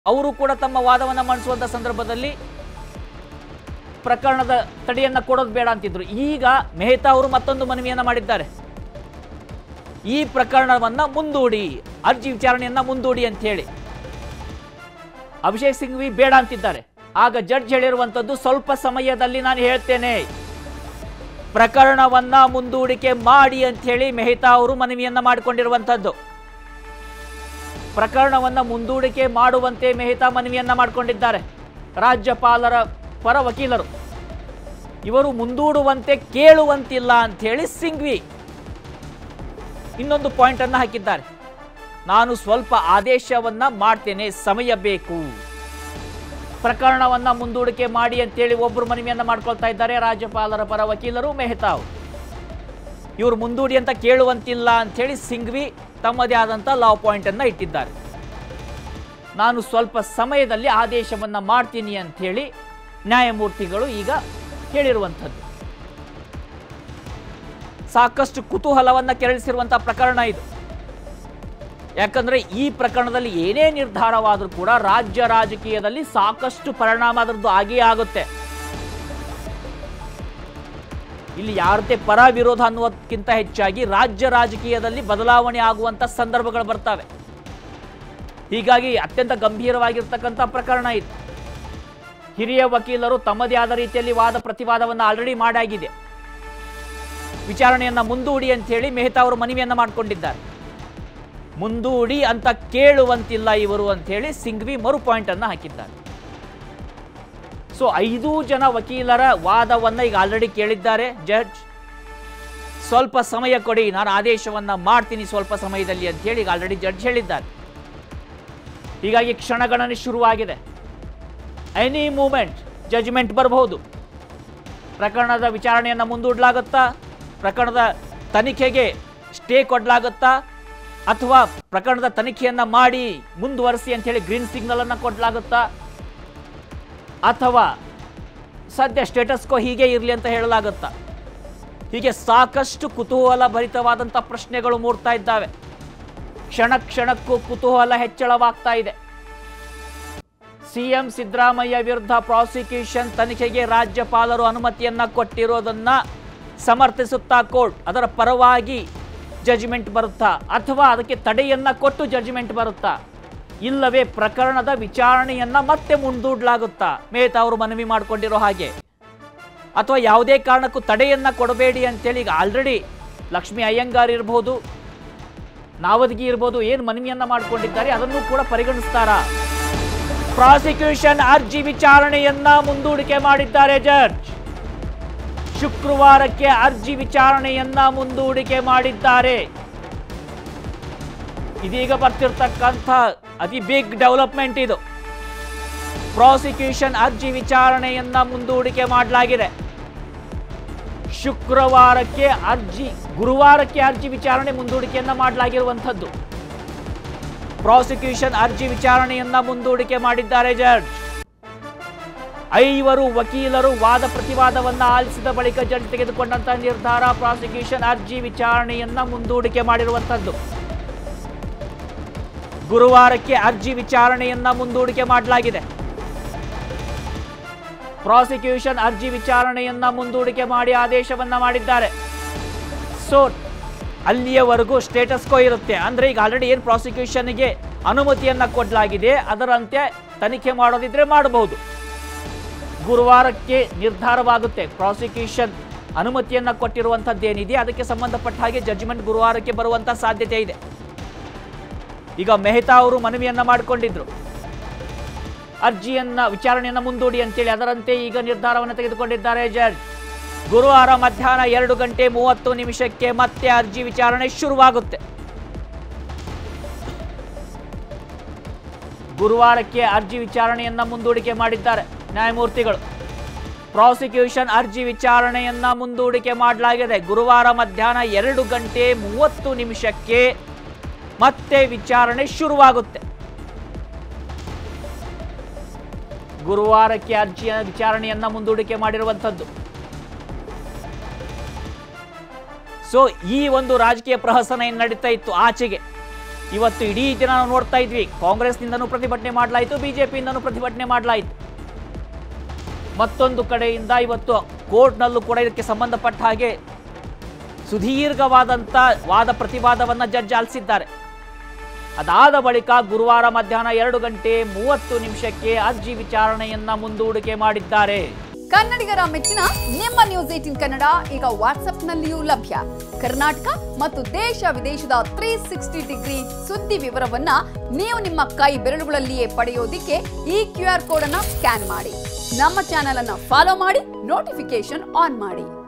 ಅವರು ಕೂಡ ತಮ್ಮ ವಾದವನ್ನು ಮಂಡಿಸುವಂಥ ಸಂದರ್ಭದಲ್ಲಿ ಪ್ರಕರಣದ ತಡೆಯನ್ನ ಕೊಡೋದು ಬೇಡ ಅಂತಿದ್ರು ಈಗ ಮೆಹ್ತಾ ಅವರು ಮತ್ತೊಂದು ಮನವಿಯನ್ನ ಮಾಡಿದ್ದಾರೆ ಈ ಪ್ರಕರಣವನ್ನ ಮುಂದೂಡಿ ಅರ್ಜಿ ವಿಚಾರಣೆಯನ್ನ ಮುಂದೂಡಿ ಅಂತ ಹೇಳಿ ಅಭಿಷೇಕ್ ಸಿಂಘ್ವಿ ಬೇಡ ಅಂತಿದ್ದಾರೆ ಆಗ ಜಡ್ಜ್ ಹೇಳಿರುವಂಥದ್ದು ಸ್ವಲ್ಪ ಸಮಯದಲ್ಲಿ ನಾನು ಹೇಳ್ತೇನೆ ಪ್ರಕರಣವನ್ನ ಮುಂದೂಡಿಕೆ ಮಾಡಿ ಅಂತ ಹೇಳಿ ಮೆಹ್ತಾ ಅವರು ಮನವಿಯನ್ನ ಮಾಡಿಕೊಂಡಿರುವಂಥದ್ದು ಪ್ರಕರಣವನ್ನ ಮುಂದೂಡಿಕೆ ಮಾಡುವಂತೆ ಮೆಹ್ತಾ ಮನವಿಯನ್ನ ಮಾಡಿಕೊಂಡಿದ್ದಾರೆ ರಾಜ್ಯಪಾಲರ ಪರ ವಕೀಲರು ಇವರು ಮುಂದೂಡುವಂತೆ ಕೇಳುವಂತಿಲ್ಲ ಅಂತ ಹೇಳಿ ಸಿಂಘ್ವಿ ಇನ್ನೊಂದು ಪಾಯಿಂಟ್ ಅನ್ನು ಹಾಕಿದ್ದಾರೆ ನಾನು ಸ್ವಲ್ಪ ಆದೇಶವನ್ನ ಮಾಡ್ತೇನೆ ಸಮಯ ಬೇಕು ಪ್ರಕರಣವನ್ನ ಮುಂದೂಡಿಕೆ ಮಾಡಿ ಅಂತೇಳಿ ಒಬ್ಬರು ಮನವಿಯನ್ನ ಮಾಡ್ಕೊಳ್ತಾ ಇದ್ದಾರೆ ರಾಜ್ಯಪಾಲರ ಪರ ವಕೀಲರು ಮೆಹ್ತಾ ಅವರು ಇವರು ಮುಂದೂಡಿ ಅಂತ ಕೇಳುವಂತಿಲ್ಲ ಅಂಥೇಳಿ ಸಿಂಘ್ವಿ ತಮ್ಮದೇ ಆದಂಥ ಲಾ ಪಾಯಿಂಟ್ ಅನ್ನ ಇಟ್ಟಿದ್ದಾರೆ ನಾನು ಸ್ವಲ್ಪ ಸಮಯದಲ್ಲಿ ಆದೇಶವನ್ನ ಮಾಡ್ತೀನಿ ಅಂಥೇಳಿ ನ್ಯಾಯಮೂರ್ತಿಗಳು ಈಗ ಹೇಳಿರುವಂಥದ್ದು ಸಾಕಷ್ಟು ಕುತೂಹಲವನ್ನ ಕೆರಳಿಸಿರುವಂತಹ ಪ್ರಕರಣ ಇದು ಯಾಕಂದ್ರೆ ಈ ಪ್ರಕರಣದಲ್ಲಿ ಏನೇ ನಿರ್ಧಾರವಾದರೂ ಕೂಡ ರಾಜ್ಯ ರಾಜಕೀಯದಲ್ಲಿ ಸಾಕಷ್ಟು ಪರಿಣಾಮ ಅದರದ್ದು ಆಗಿಯೇ ಆಗುತ್ತೆ ಇಲ್ಲಿ ಯಾರದೇ ಪರ ವಿರೋಧ ಅನ್ನೋದಕ್ಕಿಂತ ಹೆಚ್ಚಾಗಿ ರಾಜ್ಯ ರಾಜಕೀಯದಲ್ಲಿ ಬದಲಾವಣೆ ಆಗುವಂತ ಸಂದರ್ಭಗಳು ಬರ್ತವೆ ಹೀಗಾಗಿ ಅತ್ಯಂತ ಗಂಭೀರವಾಗಿರ್ತಕ್ಕಂಥ ಪ್ರಕರಣ ಇದು ಹಿರಿಯ ವಕೀಲರು ತಮ್ಮದೇ ಆದ ರೀತಿಯಲ್ಲಿ ವಾದ ಪ್ರತಿವಾದವನ್ನು ಆಲ್ರೆಡಿ ಮಾಡಾಗಿದೆ ವಿಚಾರಣೆಯನ್ನ ಮುಂದೂಡಿ ಅಂತ ಹೇಳಿ ಮೆಹ್ತಾ ಅವರು ಮನವಿಯನ್ನ ಮಾಡಿಕೊಂಡಿದ್ದಾರೆ ಮುಂದೂಡಿ ಅಂತ ಕೇಳುವಂತಿಲ್ಲ ಇವರು ಅಂತ ಹೇಳಿ ಸಿಂಘ್ವಿ ಮರು ಪಾಯಿಂಟ್ ಅನ್ನ ಹಾಕಿದ್ದಾರೆ ಸೊ ಐದು ಜನ ವಕೀಲರ ವಾದವನ್ನ ಈಗ ಆಲ್ರೆಡಿ ಕೇಳಿದ್ದಾರೆ ಜಡ್ಜ್ ಸ್ವಲ್ಪ ಸಮಯ ಕೊಡಿ ನಾನು ಆದೇಶವನ್ನ ಮಾಡ್ತೀನಿ ಸ್ವಲ್ಪ ಸಮಯದಲ್ಲಿ ಅಂತ ಹೇಳಿ ಈಗ ಆಲ್ರೆಡಿ ಜಡ್ಜ್ ಹೇಳಿದ್ದಾರೆ ಹೀಗಾಗಿ ಕ್ಷಣಗಣನೆ ಶುರುವಾಗಿದೆ ಎನಿ ಮೂಮೆಂಟ್ ಜಜ್ಮೆಂಟ್ ಬರಬಹುದು ಪ್ರಕರಣದ ವಿಚಾರಣೆಯನ್ನು ಮುಂದೂಡಲಾಗುತ್ತಾ ಪ್ರಕರಣದ ತನಿಖೆಗೆ ಸ್ಟೇ ಕೊಡಲಾಗುತ್ತಾ ಅಥವಾ ಪ್ರಕರಣದ ತನಿಖೆಯನ್ನ ಮಾಡಿ ಮುಂದುವರಿಸಿ ಅಂತ ಹೇಳಿ ಗ್ರೀನ್ ಸಿಗ್ನಲ್ ಅನ್ನ ಕೊಡಲಾಗುತ್ತಾ ಅಥವಾ ಸದ್ಯ ಸ್ಟೇಟಸ್ಕೋ ಹೀಗೆ ಇರಲಿ ಅಂತ ಹೇಳಲಾಗುತ್ತಾ ಹೀಗೆ ಸಾಕಷ್ಟು ಕುತೂಹಲ ಭರಿತವಾದಂಥ ಪ್ರಶ್ನೆಗಳು ಮೂಡ್ತಾ ಇದ್ದಾವೆ ಕ್ಷಣ ಕ್ಷಣಕ್ಕೂ ಕುತೂಹಲ ಹೆಚ್ಚಳವಾಗ್ತಾ ಇದೆ ಸಿಎಂ ಸಿದ್ದರಾಮಯ್ಯ ವಿರುದ್ಧ ಪ್ರಾಸಿಕ್ಯೂಷನ್ ತನಿಖೆಗೆ ರಾಜ್ಯಪಾಲರು ಅನುಮತಿಯನ್ನ ಕೊಟ್ಟಿರೋದನ್ನ ಸಮರ್ಥಿಸುತ್ತಾ ಕೋರ್ಟ್ ಅದರ ಪರವಾಗಿ ಜಜ್ಮೆಂಟ್ ಬರುತ್ತಾ ಅಥವಾ ಅದಕ್ಕೆ ತಡೆಯನ್ನ ಕೊಟ್ಟು ಜಜ್ಮೆಂಟ್ ಬರುತ್ತಾ ಇಲ್ಲವೇ ಪ್ರಕರಣದ ವಿಚಾರಣೆಯನ್ನ ಮತ್ತೆ ಮುಂದೂಡಲಾಗುತ್ತಾ ಮೇಹ್ತಾ ಅವರು ಮನವಿ ಮಾಡಿಕೊಂಡಿರೋ ಹಾಗೆ ಅಥವಾ ಯಾವುದೇ ಕಾರಣಕ್ಕೂ ತಡೆಯನ್ನ ಕೊಡಬೇಡಿ ಅಂತೇಳಿ ಈಗ ಆಲ್ರೆಡಿ ಲಕ್ಷ್ಮೀ ಅಯ್ಯಂಗಾರ್ ಇರಬಹುದು ನಾವದಗಿ ಇರ್ಬೋದು ಏನು ಮನವಿಯನ್ನ ಮಾಡಿಕೊಂಡಿದ್ದಾರೆ ಅದನ್ನು ಕೂಡ ಪರಿಗಣಿಸ್ತಾರಾ ಪ್ರಾಸಿಕ್ಯೂಷನ್ ಅರ್ಜಿ ವಿಚಾರಣೆಯನ್ನ ಮುಂದೂಡಿಕೆ ಮಾಡಿದ್ದಾರೆ ಜಡ್ಜ್ ಶುಕ್ರವಾರಕ್ಕೆ ಅರ್ಜಿ ವಿಚಾರಣೆಯನ್ನ ಮುಂದೂಡಿಕೆ ಮಾಡಿದ್ದಾರೆ ಇದೀಗ ಬರ್ತಿರ್ತಕ್ಕಂಥ ಅತಿ ಬಿಗ್ ಡೆವಲಪ್ಮೆಂಟ್ ಇದು ಪ್ರಾಸಿಕ್ಯೂಷನ್ ಅರ್ಜಿ ವಿಚಾರಣೆಯನ್ನ ಮುಂದೂಡಿಕೆ ಮಾಡಲಾಗಿದೆ ಶುಕ್ರವಾರಕ್ಕೆ ಅರ್ಜಿ ಗುರುವಾರಕ್ಕೆ ಅರ್ಜಿ ವಿಚಾರಣೆ ಮುಂದೂಡಿಕೆಯನ್ನ ಮಾಡಲಾಗಿರುವಂಥದ್ದು ಪ್ರಾಸಿಕ್ಯೂಷನ್ ಅರ್ಜಿ ವಿಚಾರಣೆಯನ್ನ ಮುಂದೂಡಿಕೆ ಮಾಡಿದ್ದಾರೆ ಜಡ್ಜ್ ಐವರು ವಕೀಲರು ವಾದ ಪ್ರತಿವಾದವನ್ನ ಆಲಿಸಿದ ಬಳಿಕ ಜಡ್ಜ್ ತೆಗೆದುಕೊಂಡಂತ ನಿರ್ಧಾರ ಪ್ರಾಸಿಕ್ಯೂಷನ್ ಅರ್ಜಿ ವಿಚಾರಣೆಯನ್ನ ಮುಂದೂಡಿಕೆ ಮಾಡಿರುವಂತದ್ದು ಗುರುವಾರಕ್ಕೆ ಅರ್ಜಿ ವಿಚಾರಣೆಯನ್ನ ಮುಂದೂಡಿಕೆ ಮಾಡಲಾಗಿದೆ ಪ್ರಾಸಿಕ್ಯೂಷನ್ ಅರ್ಜಿ ವಿಚಾರಣೆಯನ್ನ ಮುಂದೂಡಿಕೆ ಮಾಡಿ ಆದೇಶವನ್ನ ಮಾಡಿದ್ದಾರೆ ಸೊ ಅಲ್ಲಿಯವರೆಗೂ ಸ್ಟೇಟಸ್ ಕೋ ಇರುತ್ತೆ ಅಂದ್ರೆ ಈಗ ಆಲ್ರೆಡಿ ಏನು ಪ್ರಾಸಿಕ್ಯೂಷನ್ಗೆ ಅನುಮತಿಯನ್ನ ಕೊಡಲಾಗಿದೆ ಅದರಂತೆ ತನಿಖೆ ಮಾಡೋದಿದ್ರೆ ಮಾಡಬಹುದು ಗುರುವಾರಕ್ಕೆ ನಿರ್ಧಾರವಾಗುತ್ತೆ ಪ್ರಾಸಿಕ್ಯೂಷನ್ ಅನುಮತಿಯನ್ನ ಕೊಟ್ಟಿರುವಂಥದ್ದೇನಿದೆ ಅದಕ್ಕೆ ಸಂಬಂಧಪಟ್ಟ ಹಾಗೆ ಜಡ್ಜ್ಮೆಂಟ್ ಗುರುವಾರಕ್ಕೆ ಬರುವಂತ ಸಾಧ್ಯತೆ ಇದೆ ಈಗ ಮೆಹ್ತಾ ಅವರು ಮನವಿಯನ್ನ ಮಾಡಿಕೊಂಡಿದ್ರು ಅರ್ಜಿಯನ್ನ ವಿಚಾರಣೆಯನ್ನ ಮುಂದೂಡಿ ಅಂತೇಳಿ ಅದರಂತೆ ಈಗ ನಿರ್ಧಾರವನ್ನು ತೆಗೆದುಕೊಂಡಿದ್ದಾರೆ ಜಡ್ಜ್ ಗುರುವಾರ ಮಧ್ಯಾಹ್ನ ಎರಡು ಗಂಟೆ ಮೂವತ್ತು ನಿಮಿಷಕ್ಕೆ ಮತ್ತೆ ಅರ್ಜಿ ವಿಚಾರಣೆ ಶುರುವಾಗುತ್ತೆ ಗುರುವಾರಕ್ಕೆ ಅರ್ಜಿ ವಿಚಾರಣೆಯನ್ನ ಮುಂದೂಡಿಕೆ ಮಾಡಿದ್ದಾರೆ ನ್ಯಾಯಮೂರ್ತಿಗಳು ಪ್ರಾಸಿಕ್ಯೂಷನ್ ಅರ್ಜಿ ವಿಚಾರಣೆಯನ್ನ ಮುಂದೂಡಿಕೆ ಮಾಡಲಾಗಿದೆ ಗುರುವಾರ ಮಧ್ಯಾಹ್ನ ಎರಡು ಗಂಟೆ ಮೂವತ್ತು ನಿಮಿಷಕ್ಕೆ ಮತ್ತೆ ವಿಚಾರಣೆ ಶುರುವಾಗುತ್ತೆ ಗುರುವಾರಕ್ಕೆ ಅರ್ಜಿಯ ವಿಚಾರಣೆಯನ್ನ ಮುಂದೂಡಿಕೆ ಮಾಡಿರುವಂಥದ್ದು ಸೊ ಈ ಒಂದು ರಾಜಕೀಯ ಪ್ರಹಸನ ಏನು ನಡೀತಾ ಇತ್ತು ಆಚೆಗೆ ಇವತ್ತು ಇಡೀ ದಿನ ನಾವು ನೋಡ್ತಾ ಇದ್ವಿ ಕಾಂಗ್ರೆಸ್ನಿಂದನೂ ಪ್ರತಿಭಟನೆ ಮಾಡಲಾಯಿತು ಬಿಜೆಪಿಯಿಂದನೂ ಪ್ರತಿಭಟನೆ ಮಾಡಲಾಯಿತು ಮತ್ತೊಂದು ಕಡೆಯಿಂದ ಇವತ್ತು ಕೋರ್ಟ್ನಲ್ಲೂ ಕೂಡ ಇದಕ್ಕೆ ಸಂಬಂಧಪಟ್ಟ ಹಾಗೆ ಸುದೀರ್ಘವಾದಂಥ ವಾದ ಪ್ರತಿವಾದವನ್ನು ಜಡ್ಜ್ ಆಲಿಸಿದ್ದಾರೆ ಅದಾದ ಬಳಿಕ ಗುರುವಾರ ಮಧ್ಯಾಹ್ನ ಎರಡು ಗಂಟೆ ಮೂವತ್ತು ನಿಮಿಷಕ್ಕೆ ಅರ್ಜಿ ವಿಚಾರಣೆಯನ್ನ ಮುಂದೂಡಿಕೆ ಮಾಡಿದ್ದಾರೆ ಕನ್ನಡಿಗರ ಮೆಚ್ಚಿನ ನಿಮ್ಮ ನ್ಯೂಸ್ ಏಟಿನ್ ಕನ್ನಡ ಈಗ ವಾಟ್ಸ್ಆಪ್ನಲ್ಲಿಯೂ ಲಭ್ಯ ಕರ್ನಾಟಕ ಮತ್ತು ದೇಶ ವಿದೇಶದ ತ್ರೀ ಸಿಕ್ಸ್ಟಿ ಡಿಗ್ರಿ ಸುದ್ದಿ ವಿವರವನ್ನ ನೀವು ನಿಮ್ಮ ಕೈ ಬೆರಳುಗಳಲ್ಲಿಯೇ ಪಡೆಯೋದಿಕ್ಕೆ ಈ ಕ್ಯೂ ಆರ್ ಕೋಡ್ ಅನ್ನ ಸ್ಕ್ಯಾನ್ ಮಾಡಿ ನಮ್ಮ ಚಾನೆಲ್ ಅನ್ನ ಫಾಲೋ ಮಾಡಿ ನೋಟಿಫಿಕೇಶನ್ ಆನ್ ಮಾಡಿ